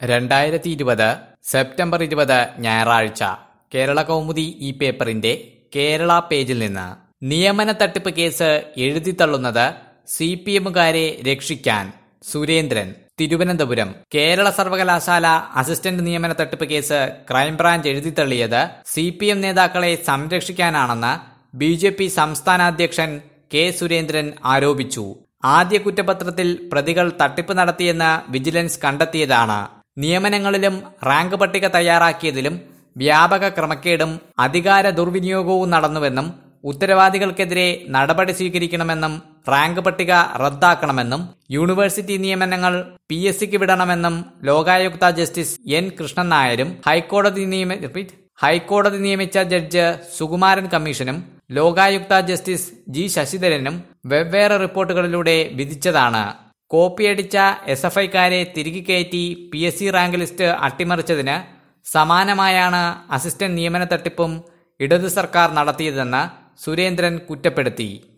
രണ്ടായിരത്തി ഇരുപത് സെപ്റ്റംബർ ഇരുപത് ഞായറാഴ്ച കേരള കൗമുദി ഈ പേപ്പറിന്റെ കേരള പേജിൽ നിന്ന് നിയമന തട്ടിപ്പ് കേസ് എഴുതിത്തള്ളുന്നത് സി പി എമ്മുകാരെ രക്ഷിക്കാൻ സുരേന്ദ്രൻ തിരുവനന്തപുരം കേരള സർവകലാശാല അസിസ്റ്റന്റ് നിയമന തട്ടിപ്പ് കേസ് ക്രൈംബ്രാഞ്ച് എഴുതിത്തള്ളിയത് സി പി എം നേതാക്കളെ സംരക്ഷിക്കാനാണെന്ന് ബി ജെ പി സംസ്ഥാന അധ്യക്ഷൻ കെ സുരേന്ദ്രൻ ആരോപിച്ചു ആദ്യ കുറ്റപത്രത്തിൽ പ്രതികൾ തട്ടിപ്പ് നടത്തിയെന്ന് വിജിലൻസ് കണ്ടെത്തിയതാണ് നിയമനങ്ങളിലും റാങ്ക് പട്ടിക തയ്യാറാക്കിയതിലും വ്യാപക ക്രമക്കേടും അധികാര ദുർവിനിയോഗവും നടന്നുവെന്നും ഉത്തരവാദികൾക്കെതിരെ നടപടി സ്വീകരിക്കണമെന്നും റാങ്ക് പട്ടിക റദ്ദാക്കണമെന്നും യൂണിവേഴ്സിറ്റി നിയമനങ്ങൾ പി എസ് സിക്ക് വിടണമെന്നും ലോകായുക്ത ജസ്റ്റിസ് എൻ കൃഷ്ണൻ നായരും ഹൈക്കോടതി നിയമ റിപ്പീറ്റ് ഹൈക്കോടതി നിയമിച്ച ജഡ്ജ് സുകുമാരൻ കമ്മീഷനും ലോകായുക്ത ജസ്റ്റിസ് ജി ശശിധരനും വെവ്വേറെ റിപ്പോർട്ടുകളിലൂടെ വിധിച്ചതാണ് കോപ്പിയടിച്ച എസ് എഫ് ഐക്കാരെ തിരികെ കയറ്റി P S C rank list അട്ടിമറിച്ചതിന് സമാനമായാണ് അസിസ്റ്റന്റ് നിയമന തട്ടിപ്പും ഇടതു സർക്കാർ നടത്തിയതെന്ന് സുരേന്ദ്രൻ കുറ്റപ്പെടുത്തി